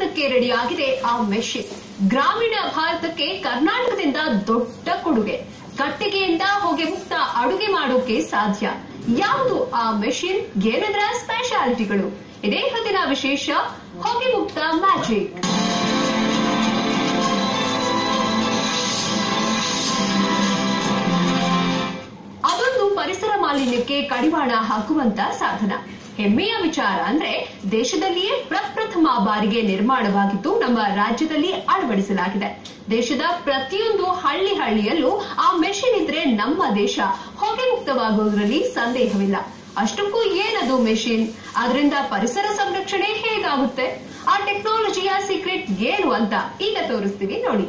ಭಾರತಕ್ಕೆ ರೆಡಿಯಾಗಿದೆ ಆ ಮೆಷಿನ್ ಗ್ರಾಮೀಣ ಭಾರತಕ್ಕೆ ಕರ್ನಾಟಕದಿಂದ ದೊಡ್ಡ ಕೊಡುಗೆ ಕಟ್ಟಿಗೆಯಿಂದ ಹೊಗೆ ಮುಕ್ತ ಅಡುಗೆ ಮಾಡೋಕೆ ಸಾಧ್ಯ ಯಾವುದು ಆ ಮೆಷಿನ್ ಏನದರ ಸ್ಪೆಷಾಲಿಟಿಗಳು ಇದೇ ಹೊತ್ತಿನ ವಿಶೇಷ ಹೊಗೆ ಮುಕ್ತ ಮ್ಯಾಜಿಕ್ ಅದೊಂದು ಪರಿಸರ ಮಾಲಿನ್ಯಕ್ಕೆ ಕಡಿವಾಣ ಹಾಕುವಂತ ಸಾಧನ ಹೆಮ್ಮೆಯ ವಿಚಾರ ಅಂದ್ರೆ ದೇಶದಲ್ಲಿಯೇ ಪ್ರಪ್ರಥಮ ಬಾರಿಗೆ ನಿರ್ಮಾಣವಾಗಿದ್ದು ನಮ್ಮ ರಾಜ್ಯದಲ್ಲಿ ಅಳವಡಿಸಲಾಗಿದೆ ದೇಶದ ಪ್ರತಿಯೊಂದು ಹಳ್ಳಿ ಹಳ್ಳಿಯಲ್ಲೂ ಆ ಮೆಷಿನ್ ಇದ್ರೆ ನಮ್ಮ ದೇಶ ಹೊಗೆ ಮುಕ್ತವಾಗುವುದರಲ್ಲಿ ಸಂದೇಹವಿಲ್ಲ ಅಷ್ಟಕ್ಕೂ ಏನದು ಮೆಷಿನ್ ಅದರಿಂದ ಪರಿಸರ ಸಂರಕ್ಷಣೆ ಹೇಗಾಗುತ್ತೆ ಆ ಟೆಕ್ನಾಲಜಿಯ ಸೀಕ್ರೆಟ್ ಏನು ಅಂತ ಈಗ ತೋರಿಸ್ತೀವಿ ನೋಡಿ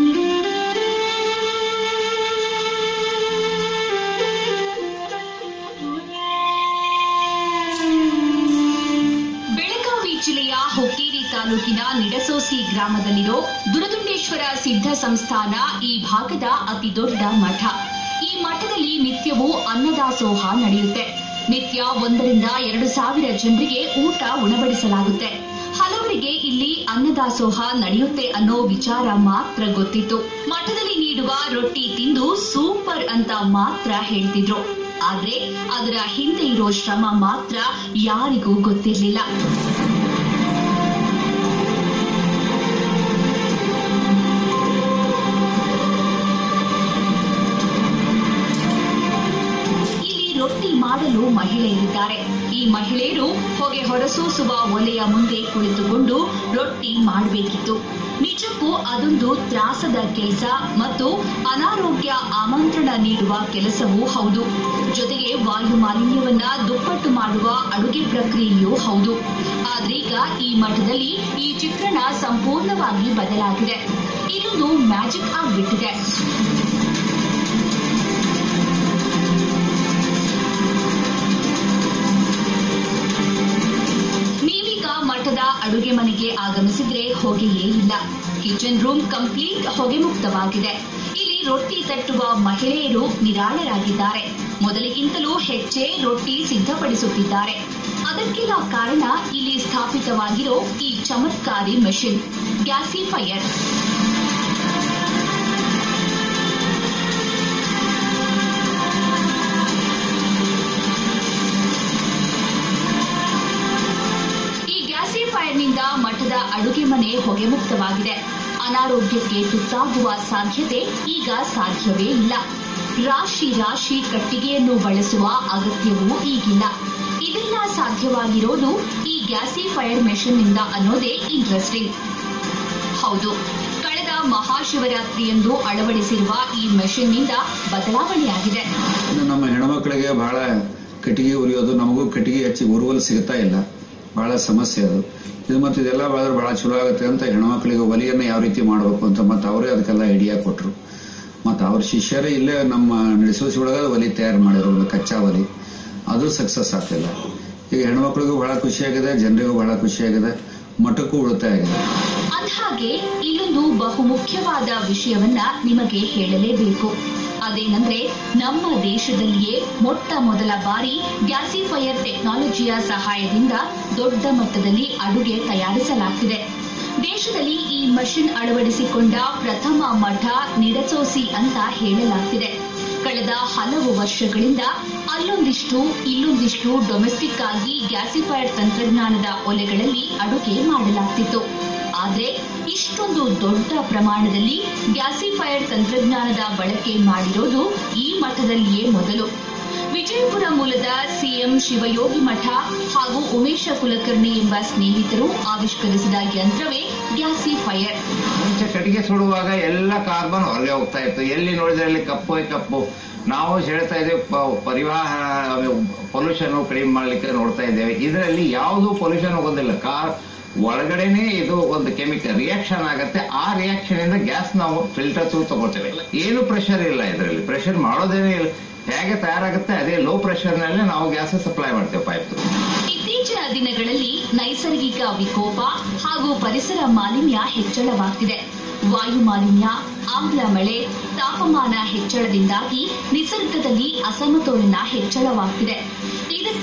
ಬೆಳಗಾವಿ ಜಿಲ್ಲೆಯ ಹುಕ್ಕೇರಿ ತಾಲೂಕಿನ ನಿಡಸೋಸಿ ಗ್ರಾಮದಲ್ಲಿರೋ ದುರದುಂಡೇಶ್ವರ ಸಿದ್ಧ ಸಂಸ್ಥಾನ ಈ ಭಾಗದ ಅತಿ ದೊಡ್ಡ ಮಠ ಈ ಮಠದಲ್ಲಿ ನಿತ್ಯವೂ ಅನ್ನದಾಸೋಹ ನಡೆಯುತ್ತೆ ನಿತ್ಯ ಒಂದರಿಂದ ಎರಡು ಸಾವಿರ ಜನರಿಗೆ ಊಟ ಉಣಬಡಿಸಲಾಗುತ್ತೆ ಹಲವರಿಗೆ ಇಲ್ಲಿ ಅನ್ನದಾಸೋಹ ನಡೆಯುತ್ತೆ ಅನ್ನೋ ವಿಚಾರ ಮಾತ್ರ ಗೊತ್ತಿತ್ತು ಮಠದಲ್ಲಿ ನೀಡುವ ರೊಟ್ಟಿ ತಿಂದು ಸೂಪರ್ ಅಂತ ಮಾತ್ರ ಹೇಳ್ತಿದ್ರು ಆದ್ರೆ ಅದರ ಹಿಂದೆ ಇರೋ ಶ್ರಮ ಮಾತ್ರ ಯಾರಿಗೂ ಗೊತ್ತಿರ್ಲಿಲ್ಲ ಇಲ್ಲಿ ರೊಟ್ಟಿ ಮಾಡಲು ಮಹಿಳೆಯರಿದ್ದಾರೆ ಈ ಮಹಿಳೆಯರು ಹೊಗೆ ಹೊರಸೂಸುವ ಒಲೆಯ ಮುಂದೆ ಕುಳಿತುಕೊಂಡು ರೊಟ್ಟಿ ಮಾಡಬೇಕಿತ್ತು ನಿಜಕ್ಕೂ ಅದೊಂದು ತ್ರಾಸದ ಕೆಲಸ ಮತ್ತು ಅನಾರೋಗ್ಯ ಆಮಂತ್ರಣ ನೀಡುವ ಕೆಲಸವೂ ಹೌದು ಜೊತೆಗೆ ವಾಯು ಮಾಲಿನ್ಯವನ್ನ ದುಪ್ಪಟ್ಟು ಮಾಡುವ ಅಡುಗೆ ಪ್ರಕ್ರಿಯೆಯೂ ಹೌದು ಆದ್ರೀಗ ಈ ಮಠದಲ್ಲಿ ಈ ಚಿತ್ರಣ ಸಂಪೂರ್ಣವಾಗಿ ಬದಲಾಗಿದೆ ಇದೊಂದು ಮ್ಯಾಜಿಕ್ ಆಗ್ಬಿಟ್ಟಿದೆ ನೀವೀಗ ಮಠದ ಅಡುಗೆ ಮನೆಗೆ ಆಗಮಿಸಿದ್ರೆ ಹೊಗೆಯೇ ಇಲ್ಲ ಕಿಚನ್ ರೂಮ್ ಕಂಪ್ಲೀಟ್ ಹೊಗೆ ಮುಕ್ತವಾಗಿದೆ ಇಲ್ಲಿ ರೊಟ್ಟಿ ತಟ್ಟುವ ಮಹಿಳೆಯರು ನಿರಾಳರಾಗಿದ್ದಾರೆ ಮೊದಲಿಗಿಂತಲೂ ಹೆಚ್ಚೇ ರೊಟ್ಟಿ ಸಿದ್ಧಪಡಿಸುತ್ತಿದ್ದಾರೆ ಅದಕ್ಕೆಲ್ಲ ಕಾರಣ ಇಲ್ಲಿ ಸ್ಥಾಪಿತವಾಗಿರೋ ಈ ಚಮತ್ಕಾರಿ ಮೆಷಿನ್ ಗ್ಯಾಸಿಫೈಯರ್ ಈ ಗ್ಯಾಸಿಫೈರ್ನಿಂದ ಮಠದ ಅಡುಗೆ ಮನೆ ಹೊಗೆ ಮುಕ್ತವಾಗಿದೆ ಅನಾರೋಗ್ಯಕ್ಕೆ ತುತ್ತಾಗುವ ಸಾಧ್ಯತೆ ಈಗ ಸಾಧ್ಯವೇ ಇಲ್ಲ ರಾಶಿ ರಾಶಿ ಕಟ್ಟಿಗೆಯನ್ನು ಬಳಸುವ ಅಗತ್ಯವೂ ಈಗಿಲ್ಲ ಇದೆಲ್ಲ ಸಾಧ್ಯವಾಗಿರೋದು ಈ ಗ್ಯಾಸಿಫೈರ್ ಮೆಷಿನ್ನಿಂದ ಅನ್ನೋದೇ ಇಂಟ್ರೆಸ್ಟಿಂಗ್ ಹೌದು ಕಳೆದ ಮಹಾಶಿವರಾತ್ರಿಯಂದು ಅಳವಡಿಸಿರುವ ಈ ಮೆಷಿನ್ನಿಂದ ಬದಲಾವಣೆಯಾಗಿದೆ ಇನ್ನು ನಮ್ಮ ಹೆಣ್ಮಕ್ಳಿಗೆ ಬಹಳ ಕಟ್ಟಿಗೆ ಉರಿಯೋದು ನಮಗೂ ಕಟ್ಟಿಗೆ ಹೆಚ್ಚಿ ಉರುವಲು ಸಿಗ್ತಾ ಇಲ್ಲ ಬಹಳ ಸಮಸ್ಯೆ ಅದು ಇದು ಮತ್ತೆ ಇದೆಲ್ಲ ಮಾಡಿದ್ರೆ ಬಹಳ ಚಲೋ ಆಗುತ್ತೆ ಅಂತ ಹೆಣ್ಮಕ್ಳಿಗೆ ಒಲಿಯನ್ನ ಯಾವ ರೀತಿ ಮಾಡಬೇಕು ಅಂತ ಮತ್ತೆ ಅವರೇ ಅದಕ್ಕೆಲ್ಲ ಐಡಿಯಾ ಕೊಟ್ರು ಮತ್ತೆ ಅವ್ರ ಶಿಷ್ಯರೇ ಇಲ್ಲೇ ನಮ್ಮ ನಡೆಸೋಸಿ ಒಳಗ ಒಲಿ ತಯಾರು ಮಾಡಿರೋದು ಕಚ್ಚಾ ಒಲಿ ಅದು ಸಕ್ಸಸ್ ಆಗ್ತಿಲ್ಲ ಈಗ ಹೆಣ್ಮಕ್ಳಿಗೂ ಬಹಳ ಖುಷಿಯಾಗಿದೆ ಜನರಿಗೂ ಬಹಳ ಖುಷಿಯಾಗಿದೆ ಮಠಕ್ಕೂ ಉಳಿತಾಯ ಆಗಿದೆ ಅಂದ್ಹಾಗೆ ಇಲ್ಲೊಂದು ಬಹುಮುಖ್ಯವಾದ ವಿಷಯವನ್ನ ನಿಮಗೆ ಹೇಳಲೇಬೇಕು ಅದೇನಂದ್ರೆ ನಮ್ಮ ದೇಶದಲ್ಲಿಯೇ ಮೊಟ್ಟ ಮೊದಲ ಬಾರಿ ಗ್ಯಾಸಿಫೈಯರ್ ಟೆಕ್ನಾಲಜಿಯ ಸಹಾಯದಿಂದ ದೊಡ್ಡ ಮಟ್ಟದಲ್ಲಿ ಅಡುಗೆ ತಯಾರಿಸಲಾಗ್ತಿದೆ ದೇಶದಲ್ಲಿ ಈ ಮಷಿನ್ ಅಳವಡಿಸಿಕೊಂಡ ಪ್ರಥಮ ಮಠ ನಿಡಚೋಸಿ ಅಂತ ಹೇಳಲಾಗ್ತಿದೆ ಕಳೆದ ಹಲವು ವರ್ಷಗಳಿಂದ ಅಲ್ಲೊಂದಿಷ್ಟು ಇಲ್ಲೊಂದಿಷ್ಟು ಡೊಮೆಸ್ಟಿಕ್ ಆಗಿ ಗ್ಯಾಸಿಫೈಡ್ ತಂತ್ರಜ್ಞಾನದ ಒಲೆಗಳಲ್ಲಿ ಅಡುಗೆ ಮಾಡಲಾಗ್ತಿತ್ತು ಆದ್ರೆ ಇಷ್ಟೊಂದು ದೊಡ್ಡ ಪ್ರಮಾಣದಲ್ಲಿ ಗ್ಯಾಸಿಫೈಡ್ ತಂತ್ರಜ್ಞಾನದ ಬಳಕೆ ಮಾಡಿರೋದು ಈ ಮಠದಲ್ಲಿಯೇ ಮೊದಲು ವಿಜಯಪುರ ಮೂಲದ ಸಿಎಂ ಶಿವಯೋಗಿ ಮಠ ಹಾಗೂ ಉಮೇಶ ಕುಲಕರ್ಣಿ ಎಂಬ ಸ್ನೇಹಿತರು ಆವಿಷ್ಕರಿಸಿದ ಯಂತ್ರವೇ ಗ್ಯಾಸಿಫೈಯರ್ ಮುಂಚೆ ಕಟ್ಟಿಗೆ ಸುಡುವಾಗ ಎಲ್ಲ ಕಾರ್ಬನ್ ಹೊರಗೆ ಹೋಗ್ತಾ ಇತ್ತು ಎಲ್ಲಿ ನೋಡಿದ್ರೆ ಅಲ್ಲಿ ಕಪ್ಪು ಕಪ್ಪು ನಾವು ಹೇಳ್ತಾ ಇದ್ದೇವೆ ಪ- ಪರಿವಾಹ ಪೊಲ್ಯೂಷನ್ ಕಡಿಮೆ ಮಾಡ್ಲಿಕ್ಕೆ ನೋಡ್ತಾ ಇದ್ದೇವೆ ಇದರಲ್ಲಿ ಯಾವುದು ಪೊಲ್ಯೂಷನ್ ಹೋಗೋದಿಲ್ಲ ಕಾರ್ ಒಳಗಡೆನೆ ಇದು ಒಂದು ಕೆಮಿಕಲ್ ರಿಯಾಕ್ಷನ್ ಆಗುತ್ತೆ ಆ ರಿಯಾಕ್ಷನ್ ಇಂದ ಗ್ಯಾಸ್ ನಾವು ಫಿಲ್ಟರ್ ಥ್ರೂ ತಗೊಳ್ತೇವೆ ಏನು ಪ್ರೆಷರ್ ಇಲ್ಲ ಇದರಲ್ಲಿ ಪ್ರೆಷರ್ ಮಾಡೋದೇನೇ ಇಲ್ಲ ಹೇಗೆ ತಯಾರಾಗುತ್ತೆ ಅದೇ ಲೋ ಪ್ರೆಷರ್ ನಲ್ಲಿ ನಾವು ಗ್ಯಾಸ್ ಸಪ್ಲೈ ಮಾಡ್ತೇವೆ ಪೈಪ್ ಇತ್ತೀಚಿನ ದಿನಗಳಲ್ಲಿ ನೈಸರ್ಗಿಕ ವಿಕೋಪ ಹಾಗೂ ಪರಿಸರ ಮಾಲಿನ್ಯ ಹೆಚ್ಚಳವಾಗ್ತಿದೆ ವಾಯು ಮಾಲಿನ್ಯ ಆಮ್ಲ ಮಳೆ ತಾಪಮಾನ ಹೆಚ್ಚಳದಿಂದಾಗಿ ನಿಸರ್ಗದಲ್ಲಿ ಅಸಮತೋಲನ ಹೆಚ್ಚಳವಾಗ್ತಿದೆ ಇದಕ್ಕೆ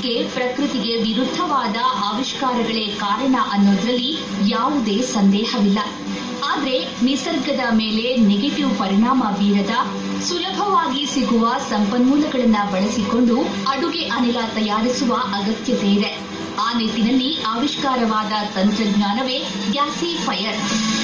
ಬದಲಾವಣೆಗೆ ಪ್ರಕೃತಿಗೆ ವಿರುದ್ಧವಾದ ಆವಿಷ್ಕಾರಗಳೇ ಕಾರಣ ಅನ್ನೋದ್ರಲ್ಲಿ ಯಾವುದೇ ಸಂದೇಹವಿಲ್ಲ ಆದ್ರೆ ನಿಸರ್ಗದ ಮೇಲೆ ನೆಗೆಟಿವ್ ಪರಿಣಾಮ ಬೀರದ ಸುಲಭವಾಗಿ ಸಿಗುವ ಸಂಪನ್ಮೂಲಗಳನ್ನ ಬಳಸಿಕೊಂಡು ಅಡುಗೆ ಅನಿಲ ತಯಾರಿಸುವ ಅಗತ್ಯತೆ ಇದೆ ಆ ನಿಟ್ಟಿನಲ್ಲಿ ಆವಿಷ್ಕಾರವಾದ ತಂತ್ರಜ್ಞಾನವೇ ಗ್ಯಾಸಿಫೈಯರ್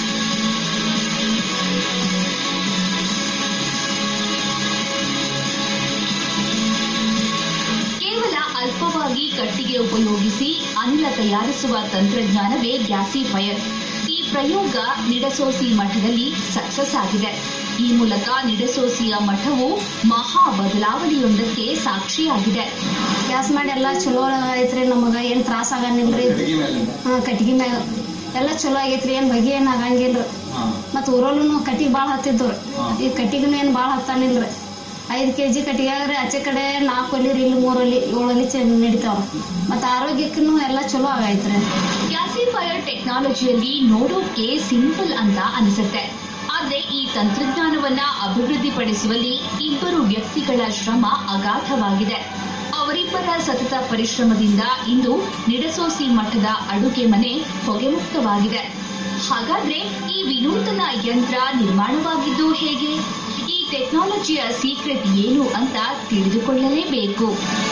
ಕೇವಲ ಅಲ್ಪವಾಗಿ ಕಟ್ಟಿಗೆ ಉಪಯೋಗಿಸಿ ಅನಿಲ ತಯಾರಿಸುವ ತಂತ್ರಜ್ಞಾನವೇ ಗ್ಯಾಸಿಫೈಯರ್ ಈ ಪ್ರಯೋಗ ನಿಡಸೋಸಿ ಮಠದಲ್ಲಿ ಸಕ್ಸಸ್ ಆಗಿದೆ ಈ ಮೂಲಕ ನಿಡಸೋಸಿಯ ಮಠವು ಮಹಾ ಬದಲಾವಣೆಯೊಂದಕ್ಕೆ ಸಾಕ್ಷಿಯಾಗಿದೆ ಗ್ಯಾಸ್ ಮಾಡಿ ಎಲ್ಲ ಚಲೋ ಐತ್ರಿ ನಮಗ ಏನ್ ತ್ರಾಸ ಆಗಂಗಿಲ್ರಿ ಹಾ ಕಟ್ಗಿ ಮ್ಯಾಗ ಎಲ್ಲ ಚಲೋ ಆಗೈತ್ರಿ ಏನ್ ಬಗೆ ಏನ್ ಆಗಂಗಿಲ್ರಿ ಮತ್ ಊರಲ್ಲೂ ಕಟ್ಟಿಗೆ ಭಾಳ ಹತ್ತಿದ್ರಿ ಈ ಕಟ್ಟಿಗೆನು ಏನ್ ಭಾಳ ಹತ್ತಾನಿಲ್ರಿ ಐದ್ ಕೆಜಿ ಕಟ್ಟಿಗೆ ಆದ್ರೆ ಆಚೆ ಕಡೆ ನಾಲ್ಕು ಒಲಿ ಇಲ್ಲಿ ಮೂರು ಒಲಿ ಏಳು ಒಲಿ ಚೆ ನಡಿತಾವ ಮತ್ತ ಆರೋಗ್ಯಕ್ಕೂ ಎಲ್ಲ ಚಲೋ ಆಗೈತ್ರಿ ಗ್ಯಾಸಿಫೈಯರ್ ಟೆಕ್ನಾಲಜಿಯಲ್ಲಿ ನೋಡೋಕೆ ಸಿಂಪಲ್ ಅಂತ ಅನಿಸುತ್ತೆ ಆದ್ರೆ ಈ ತಂತ್ರಜ್ಞಾನವನ್ನ ಅಭಿವೃದ್ಧಿಪಡಿಸುವಲ್ಲಿ ಇಬ್ಬರು ವ್ಯಕ್ತಿಗಳ ಶ್ರಮ ಅಗಾಧವಾಗಿದೆ ಅವರಿಬ್ಬರ ಸತತ ಪರಿಶ್ರಮದಿಂದ ಇಂದು ನಿಡಸೋಸಿ ಮಠದ ಅಡುಗೆ ಮನೆ ಹೊಗೆಮುಕ್ತವಾಗಿದೆ ಹಾಗಾದ್ರೆ ಈ ವಿನೂತನ ಯಂತ್ರ ನಿರ್ಮಾಣವಾಗಿದ್ದು ಹೇಗೆ ಈ ಟೆಕ್ನಾಲಜಿಯ ಸೀಕ್ರೆಟ್ ಏನು ಅಂತ ತಿಳಿದುಕೊಳ್ಳಲೇಬೇಕು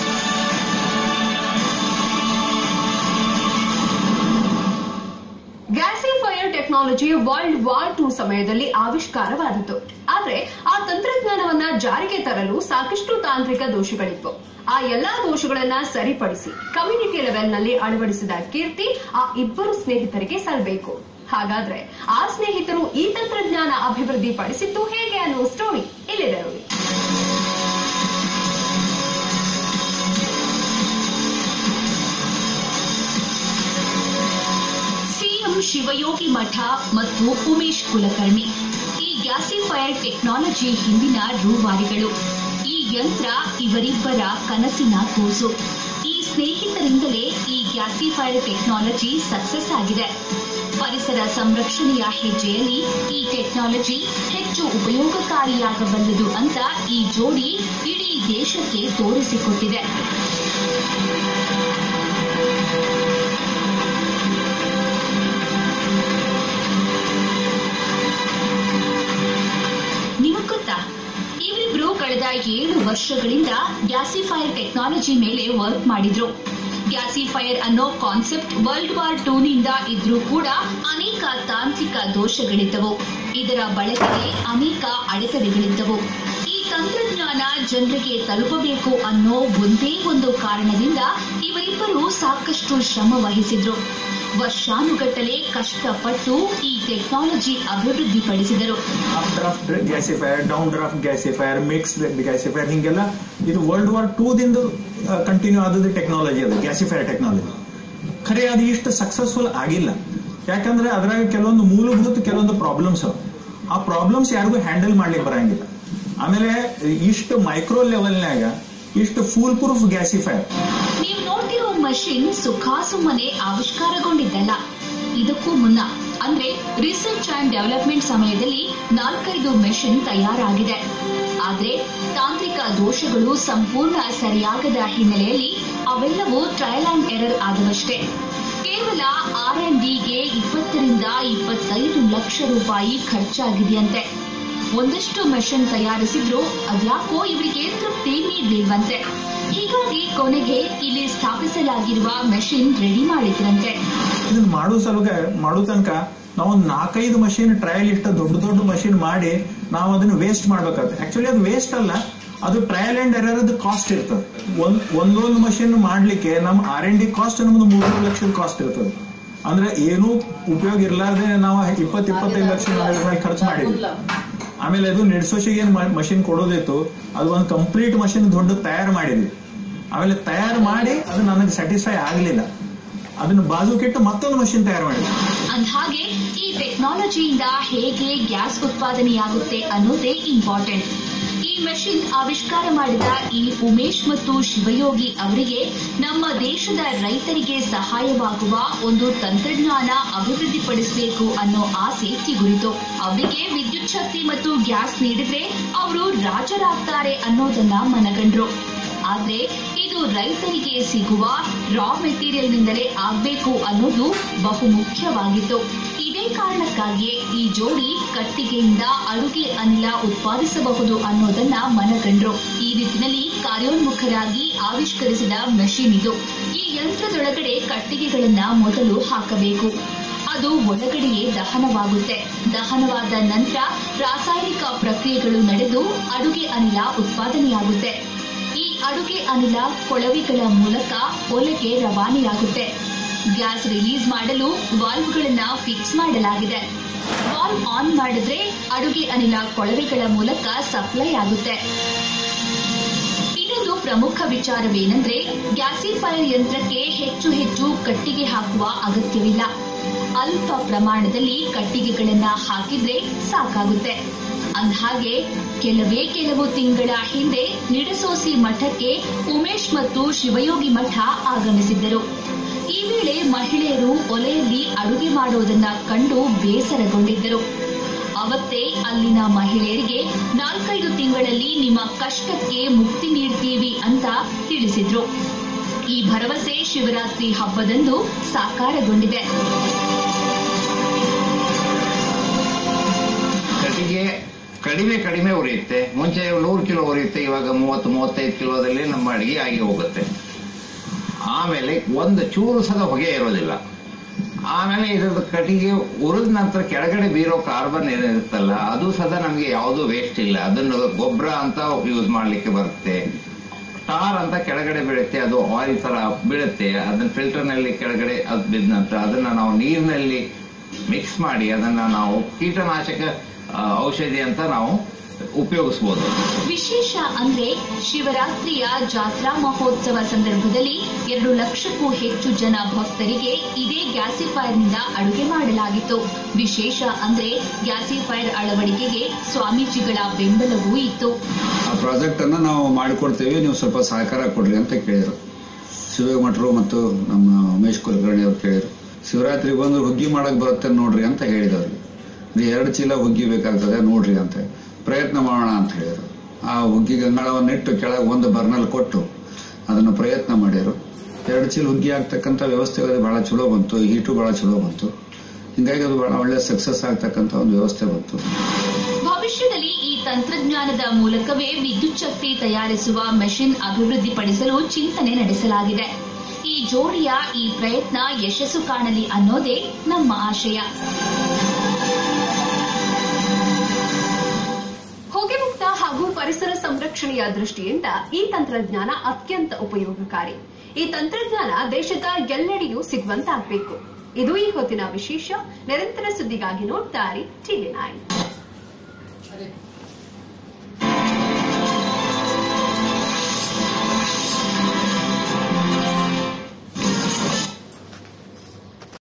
gasifier technology world war two ಸಮಯದಲ್ಲಿ ಆವಿಷ್ಕಾರವಾಯಿತು ಆದ್ರೆ ಆ ತಂತ್ರಜ್ಞಾನವನ್ನ ಜಾರಿಗೆ ತರಲು ಸಾಕಷ್ಟು ತಾಂತ್ರಿಕ ದೋಷಗಳಿದ್ವು ಆ ಎಲ್ಲಾ ದೋಷಗಳನ್ನ ಸರಿಪಡಿಸಿ ಕಮ್ಯುನಿಟಿ ಲೆವೆಲ್ನಲ್ಲಿ ಅಳವಡಿಸಿದ ಕೀರ್ತಿ ಆ ಇಬ್ಬರು ಸ್ನೇಹಿತರಿಗೆ ಸಲ್ಲಬೇಕು ಹಾಗಾದ್ರೆ ಆ ಸ್ನೇಹಿತರು ಈ ತಂತ್ರಜ್ಞಾನ ಅಭಿವೃದ್ಧಿ ಪಡಿಸಿದ್ದು ಹೇಗೆ ಅನ್ನೋ ಸ್ಟೋರಿ ಇಲ್ಲಿದೆ ನೋಡಿ ಸಿಎಂ ಶಿವಯೋಗಿ ಮಠ ಮತ್ತು ಉಮೇಶ್ ಕುಲಕರ್ಣಿ ಈ ಗ್ಯಾಸಿಫೈಯರ್ ಟೆಕ್ನಾಲಜಿ ಹಿಂದಿನ ರೂವಾರಿಗಳು ಈ ಯಂತ್ರ ಇವರಿಬ್ಬರ ಕನಸಿನ ಕೂಸು ಈ ಸ್ನೇಹಿತರಿಂದಲೇ ಈ ಗ್ಯಾಸಿಫೈಯರ್ ಟೆಕ್ನಾಲಜಿ ಸಕ್ಸಸ್ ಆಗಿದೆ ಪರಿಸರ ಸಂರಕ್ಷಣೆಯ ಹೆಜ್ಜೆಯಲ್ಲಿ ಈ ಟೆಕ್ನಾಲಜಿ ಹೆಚ್ಚು ಉಪಯೋಗಕಾರಿಯಾಗಬಲ್ಲದು ಅಂತ ಈ ಜೋಡಿ ಇಡೀ ದೇಶಕ್ಕೆ ತೋರಿಸಿಕೊಟ್ಟಿದೆ ನಿಮಗ್ ಗೊತ್ತಾ ಇವರಿಬ್ರು ಕಳೆದ ಏಳು ವರ್ಷಗಳಿಂದ ಗ್ಯಾಸಿಫೈರ್ ಟೆಕ್ನಾಲಜಿ ಮೇಲೆ ವರ್ಕ್ ಮಾಡಿದ್ರು ಗ್ಯಾಸಿಫೈರ್ ಅನ್ನೋ ಕಾನ್ಸೆಪ್ಟ್ ವರ್ಲ್ಡ್ ವಾರ್ ಟೂ ನಿಂದ ಇದ್ರೂ ಕೂಡ ಅನೇಕ ತಾಂತ್ರಿಕ ದೋಷಗಳಿದ್ದವು ಇದರ ಬಳಕೆಗೆ ಅನೇಕ ಅಡೆತಡೆಗಳಿದ್ದವು ಈ ತಂತ್ರಜ್ಞಾನ ಜನರಿಗೆ ತಲುಪಬೇಕು ಅನ್ನೋ ಒಂದೇ ಒಂದು ಕಾರಣದಿಂದ ಇವರಿಬ್ಬರು ಸಾಕಷ್ಟು ಶ್ರಮ ವಹಿಸಿದ್ರು ವರ್ಷಾನುಗಟ್ಟಲೆ ಕಷ್ಟಪಟ್ಟು ಈ ಟೆಕ್ನಾಲಜಿ ಅಭಿವೃದ್ಧಿಪಡಿಸಿದರು updraft gasifier downdraft gasifier mix gasifier ಹಿಂಗೆಲ್ಲ ಇದು ವರ್ಲ್ಡ್ ವಾರ್ ಟೂ ದಿಂದ ಕಂಟಿನ್ಯೂ ಆದದ್ದು ಟೆಕ್ನಾಲಜಿ ಅದು ಗ್ಯಾಸಿಫೈಯರ್ ಟೆಕ್ನಾಲಜಿ ಖರೆ ಅದು ಇಷ್ಟು ಸಕ್ಸಸ್ಫುಲ್ ಆಗಿಲ್ಲ ಯಾಕಂದ್ರೆ ಅದ್ರಾಗ ಕೆಲವೊಂದು ಮೂಲಭೂತ ಕೆಲವೊಂದು ಪ್ರಾಬ್ಲಮ್ಸ್ ಆ ಪ್ರಾಬ್ಲಮ್ಸ್ ಯಾರಿಗೂ ಹ್ಯಾಂಡಲ್ ಮಾಡ್ಲಿಕ್ಕೆ ಬರಂಗಿಲ್ಲ ಆಮೇಲೆ ಇಷ್ಟು ಮೈಕ್ರೋ ಲೆವೆಲ್ನಾಗ ಇಷ್ಟು ಫೂಲ್ ಪ್ರೂಫ್ ಗ್ಯಾಸಿಫೈಯರ್ ನೀವು ನೋಡ್ತಿರೋ ಮಷಿನ್ ಸುಖಾಸುಮ್ಮನೆ ಆವಿಷ್ಕಾರಗೊಂಡಿದ್ದಲ್ಲ ಇದಕ್ಕೂ ಮುನ್ನ ಅಂದ್ರೆ ರಿಸರ್ಚ್ ಅಂಡ್ ಡೆವಲಪ್ಮೆಂಟ್ ಸಮಯದಲ್ಲಿ ನಾಲ್ಕೈದು ಮೆಷಿನ್ ತಯಾರಾಗಿದೆ ಆದ್ರೆ ತಾಂತ್ರಿಕ ದೋಷಗಳು ಸಂಪೂರ್ಣ ಸರಿಯಾಗದ ಹಿನ್ನೆಲೆಯಲ್ಲಿ ಅವೆಲ್ಲವೂ ಟ್ರಯಲ್ ಅಂಡ್ ಎರರ್ ಆದವಷ್ಟೇ ಕೇವಲ ಆರ್ ಅಂಡ್ ಡಿಗೆ ಇಪ್ಪತ್ತರಿಂದ ಇಪ್ಪತ್ತೈದು ಲಕ್ಷ ರೂಪಾಯಿ ಖರ್ಚಾಗಿದೆಯಂತೆ ಒಂದಷ್ಟು ಮೆಷಿನ್ ತಯಾರಿಸಿದ್ರು ಅದ್ಯಾಕೋ ಇವರಿಗೆ ತೃಪ್ತಿ ನೀಡಲಿಲ್ವಂತೆ ಹೀಗಾಗಿ ಕೊನೆಗೆ ಇಲ್ಲಿ ಸ್ಥಾಪಿಸಲಾಗಿರುವ ಮೆಷಿನ್ ರೆಡಿ ಮಾಡಿದ್ರಂತೆ ಇದನ್ನ ಮಾಡೋ ಸಲುಗ ಮಾಡೋ ತನಕ ನಾವು ಒಂದು ನಾಲ್ಕೈದು ಮಷಿನ್ ಟ್ರಯಲ್ ಇಷ್ಟ ದೊಡ್ಡ ದೊಡ್ಡ ಮಷಿನ್ ಮಾಡಿ ನಾವು ಅದನ್ನ ವೇಸ್ಟ್ ಮಾಡ್ಬೇಕಾಗುತ್ತೆ ಆಕ್ಚುಲಿ ಅದು ವೇಸ್ಟ್ ಅಲ್ಲ ಅದು ಟ್ರಯಲ್ ಅಂಡ್ ಎರರ್ ಕಾಸ್ಟ್ ಇರ್ತದೆ ಒಂದ್ ಒಂದೊಂದು ಮಷಿನ್ ಮಾಡ್ಲಿಕ್ಕೆ ನಮ್ಮ ಆರ್ ಎನ್ ಡಿ ಕಾಸ್ಟ್ ನಮ್ದು ಮೂರು ಲಕ್ಷದ ಕಾಸ್ಟ್ ಇರ್ತದೆ ಅಂದ್ರೆ ಏನೂ ಉಪಯೋಗ ಇರ್ಲಾರ್ದೆ ನಾವು ಇಪ್ಪತ್ ಇಪ್ಪತ್ತೈದು ಲಕ್ಷ ನಾವು ಇದ್ರ ಮೇಲೆ ಖರ್ಚು ಮಾಡಿದ್ವಿ ಆಮೇಲೆ ಅದು ನಡೆಸೋಶಿಗೆ ಏನ್ ಮಷಿನ್ ಕೊಡೋದಿತ್ತು ಅದು ಒಂದು ಕಂಪ್ಲೀಟ್ ಮಷಿನ್ ದೊಡ್ಡ ತಯಾರು ಮಾಡಿದ್ವಿ ಆಮೇಲೆ ತಯಾರು ಮಾಡಿ ಅದು ನನಗೆ ಸ್ಯಾಟಿಸ್ಫೈ ಆಗಲಿಲ್ಲ ಅದನ್ನ ಬಾಜುಕಿಟ್ಟು ಮತ್ತೊಂದು ಮಷಿನ್ ತಯಾರು ಮಾಡಿದ್ವಿ ಅಂದ್ಹಾಗೆ ಈ ಟೆಕ್ನಾಲಜಿಯಿಂದ ಹೇಗೆ ಗ್ಯಾಸ್ ಉತ್ಪಾದನೆಯಾಗುತ್ತೆ ಅನ್ನೋದೇ ಇಂಪಾರ್ಟೆಂಟ್ ಈ ಮೆಷಿನ್ ಆವಿಷ್ಕಾರ ಮಾಡಿದ ಈ ಉಮೇಶ್ ಮತ್ತು ಶಿವಯೋಗಿ ಅವರಿಗೆ ನಮ್ಮ ದೇಶದ ರೈತರಿಗೆ ಸಹಾಯವಾಗುವ ಒಂದು ತಂತ್ರಜ್ಞಾನ ಅಭಿವೃದ್ಧಿಪಡಿಸಬೇಕು ಅನ್ನೋ ಆಸೆ ಚಿಗುರಿತು ಅವರಿಗೆ ವಿದ್ಯುತ್ ಶಕ್ತಿ ಮತ್ತು ಗ್ಯಾಸ್ ನೀಡಿದ್ರೆ ಅವರು ರಾಜರಾಗ್ತಾರೆ ಅನ್ನೋದನ್ನ ಮನಗಂಡ್ರು ಆದ್ರೆ ಈ ಇದು ರೈತರಿಗೆ ಸಿಗುವ ರಾ ಮೆಟೀರಿಯಲ್ನಿಂದಲೇ ಆಗಬೇಕು ಅನ್ನೋದು ಬಹು ಮುಖ್ಯವಾಗಿತ್ತು ಇದೇ ಕಾರಣಕ್ಕಾಗಿಯೇ ಈ ಜೋಡಿ ಕಟ್ಟಿಗೆಯಿಂದ ಅಡುಗೆ ಅನಿಲ ಉತ್ಪಾದಿಸಬಹುದು ಅನ್ನೋದನ್ನ ಮನಗಂಡ್ರು ಈ ನಿಟ್ಟಿನಲ್ಲಿ ಕಾರ್ಯೋನ್ಮುಖರಾಗಿ ಆವಿಷ್ಕರಿಸಿದ ಮೆಷಿನ್ ಇದು ಈ ಯಂತ್ರದೊಳಗಡೆ ಕಟ್ಟಿಗೆಗಳನ್ನ ಮೊದಲು ಹಾಕಬೇಕು ಅದು ಒಳಗಡೆಯೇ ದಹನವಾಗುತ್ತೆ ದಹನವಾದ ನಂತರ ರಾಸಾಯನಿಕ ಪ್ರಕ್ರಿಯೆಗಳು ನಡೆದು ಅಡುಗೆ ಅನಿಲ ಉತ್ಪಾದನೆಯಾಗುತ್ತೆ ಈ ಅಡುಗೆ ಅನಿಲ ಕೊಳವೆಗಳ ಮೂಲಕ ಒಲೆಗೆ ರವಾನೆಯಾಗುತ್ತೆ ಗ್ಯಾಸ್ ರಿಲೀಸ್ ಮಾಡಲು ವಾಲ್ವ್ಗಳನ್ನ ಫಿಕ್ಸ್ ಮಾಡಲಾಗಿದೆ ವಾಲ್ವ್ ಆನ್ ಮಾಡಿದ್ರೆ ಅಡುಗೆ ಅನಿಲ ಕೊಳವೆಗಳ ಮೂಲಕ ಸಪ್ಲೈ ಆಗುತ್ತೆ ಇನ್ನೊಂದು ಪ್ರಮುಖ ವಿಚಾರವೇನೆಂದ್ರೆ ಗ್ಯಾಸಿಫೈರ್ ಯಂತ್ರಕ್ಕೆ ಹೆಚ್ಚು ಹೆಚ್ಚು ಕಟ್ಟಿಗೆ ಹಾಕುವ ಅಗತ್ಯವಿಲ್ಲ ಅಲ್ಪ ಪ್ರಮಾಣದಲ್ಲಿ ಕಟ್ಟಿಗೆಗಳನ್ನ ಹಾಕಿದ್ರೆ ಸಾಕಾಗುತ್ತೆ ಅಂದ್ಹಾಗೆ ಕೆಲವೇ ಕೆಲವು ತಿಂಗಳ ಹಿಂದೆ ನಿಡಸೋಸಿ ಮಠಕ್ಕೆ ಉಮೇಶ್ ಮತ್ತು ಶಿವಯೋಗಿ ಮಠ ಆಗಮಿಸಿದ್ದರು ಈ ವೇಳೆ ಮಹಿಳೆಯರು ಒಲೆಯಲ್ಲಿ ಅಡುಗೆ ಮಾಡೋದನ್ನ ಕಂಡು ಬೇಸರಗೊಂಡಿದ್ದರು ಅವತ್ತೇ ಅಲ್ಲಿನ ಮಹಿಳೆಯರಿಗೆ ನಾಲ್ಕೈದು ತಿಂಗಳಲ್ಲಿ ನಿಮ್ಮ ಕಷ್ಟಕ್ಕೆ ಮುಕ್ತಿ ನೀಡ್ತೀವಿ ಅಂತ ತಿಳಿಸಿದ್ರು ಈ ಭರವಸೆ ಶಿವರಾತ್ರಿ ಹಬ್ಬದಂದು ಸಾಕಾರಗೊಂಡಿದೆ ಕಟ್ಟಿಗೆ ಕಡಿಮೆ ಕಡಿಮೆ ಉರಿಯುತ್ತೆ ಮುಂಚೆ ನೂರು ಕಿಲೋ ಉರಿಯುತ್ತೆ ಇವಾಗ ಮೂವತ್ತು ಮೂವತ್ತೈದು ಕಿಲೋದಲ್ಲಿ ನಮ್ಮ ಅಡಿಗೆ ಆಗಿ ಹೋಗುತ್ತೆ ಆಮೇಲೆ ಒಂದು ಚೂರು ಸದ ಹೊಗೆ ಇರೋದಿಲ್ಲ ಆಮೇಲೆ ಇದ್ರದ್ದು ಕಟ್ಟಿಗೆ ಉರಿದ ನಂತರ ಕೆಳಗಡೆ ಬೀರೋ ಕಾರ್ಬನ್ ಏನಿರುತ್ತಲ್ಲ ಅದು ಸದಾ ನಮಗೆ ಯಾವುದೂ ವೇಸ್ಟ್ ಇಲ್ಲ ಅದನ್ನು ಗೊಬ್ಬರ ಅಂತ ಯೂಸ್ ಮಾಡ್ಲಿಕ್ಕೆ ಬರುತ್ತೆ ಟಾರ್ ಅಂತ ಕೆಳಗಡೆ ಬೀಳುತ್ತೆ ಅದು ಆಯಿಲ್ ತರ ಬೀಳುತ್ತೆ ಅದನ್ನ ಫಿಲ್ಟರ್ ನಲ್ಲಿ ಕೆಳಗಡೆ ಅದು ಬಿದ್ದ ನಂತರ ಅದನ್ನ ನಾವು ನೀರಿನಲ್ಲಿ ಮಿಕ್ಸ್ ಮಾಡಿ ಅದನ್ನ ನಾವು ಕೀಟನಾಶಕ ಆ, ಔಷಧಿ ಅಂತ ನಾವು ಉಪಯೋಗಿಸಬಹುದು ವಿಶೇಷ ಅಂದ್ರೆ ಶಿವರಾತ್ರಿಯ ಜಾತ್ರಾ ಮಹೋತ್ಸವ ಸಂದರ್ಭದಲ್ಲಿ ಎರಡು ಲಕ್ಷಕ್ಕೂ ಹೆಚ್ಚು ಜನ ಭಕ್ತರಿಗೆ ಇದೇ ಗ್ಯಾಸಿಫೈರ್ನಿಂದ ಅಡುಗೆ ಮಾಡಲಾಗಿತ್ತು ವಿಶೇಷ ಅಂದ್ರೆ ಗ್ಯಾಸಿಫೈರ್ ಅಳವಡಿಕೆಗೆ ಸ್ವಾಮೀಜಿಗಳ ಬೆಂಬಲವೂ ಇತ್ತು ಆ ಪ್ರಾಜೆಕ್ಟ್ ಅನ್ನ ನಾವು ಮಾಡಿಕೊಡ್ತೇವೆ ನೀವು ಸ್ವಲ್ಪ ಸಹಕಾರ ಕೊಡ್ರಿ ಅಂತ ಕೇಳಿದ್ರು ಶಿವಯೋಗ ಮಠರು ಮತ್ತು ನಮ್ಮ ಉಮೇಶ್ ಕುಲಕರ್ಣಿ ಅವ್ರು ಕೇಳಿದ್ರು ಶಿವರಾತ್ರಿ ಬಂದು ಹುಗ್ಗಿ ಮಾಡಕ್ ಬರುತ್ತೆ ನೋಡ್ರಿ ಅಂತ ಹೇಳಿದವ್ರಿಗೆ ನೀವು ಎರಡು ಚೀಲ ಹುಗ್ಗಿ ಬೇಕಾಗ್ತದೆ ನೋಡ್ರಿ ಅಂತ ಪ್ರಯತ್ನ ಮಾಡೋಣ ಅಂತ ಹೇಳಿದ್ರು ಆ ಹುಗ್ಗಿ ಗಂಗಾಳವನ್ನಿಟ್ಟು ಕೆಳಗೆ ಒಂದು ಬರ್ನಲ್ ಕೊಟ್ಟು ಅದನ್ನು ಪ್ರಯತ್ನ ಮಾಡಿದ್ರು ಎರಡು ಚೀಲ ಹುಗ್ಗಿ ಆಗ್ತಕ್ಕಂಥ ವ್ಯವಸ್ಥೆ ಬಹಳ ಚಲೋ ಬಂತು ಹೀಟು ಬಹಳ ಚಲೋ ಬಂತು ಹಿಂಗಾಗಿ ಅದು ಬಹಳ ಒಳ್ಳೆ ಸಕ್ಸಸ್ ಆಗ್ತಕ್ಕಂಥ ಒಂದು ವ್ಯವಸ್ಥೆ ಬಂತು ಭವಿಷ್ಯದಲ್ಲಿ ಈ ತಂತ್ರಜ್ಞಾನದ ಮೂಲಕವೇ ವಿದ್ಯುತ್ ಶಕ್ತಿ ತಯಾರಿಸುವ ಮೆಷಿನ್ ಅಭಿವೃದ್ಧಿಪಡಿಸಲು ಚಿಂತನೆ ನಡೆಸಲಾಗಿದೆ ಈ ಜೋಡಿಯ ಈ ಪ್ರಯತ್ನ ಯಶಸ್ಸು ಕಾಣಲಿ ಅನ್ನೋದೇ ನಮ್ಮ ಆಶಯ ಹೊಗೆ ಮುಕ್ತ ಹಾಗೂ ಪರಿಸರ ಸಂರಕ್ಷಣೆಯ ದೃಷ್ಟಿಯಿಂದ ಈ ತಂತ್ರಜ್ಞಾನ ಅತ್ಯಂತ ಉಪಯೋಗಕಾರಿ ಈ ತಂತ್ರಜ್ಞಾನ ದೇಶದ ಎಲ್ಲೆಡೆಯೂ ಸಿಗುವಂತಾಗಬೇಕು ಇದು ಈ ಹೊತ್ತಿನ ವಿಶೇಷ ನಿರಂತರ ಸುದ್ದಿಗಾಗಿ ನೋಡ್ತಾ ಇರಿ ಟಿವಿ ನೈನ್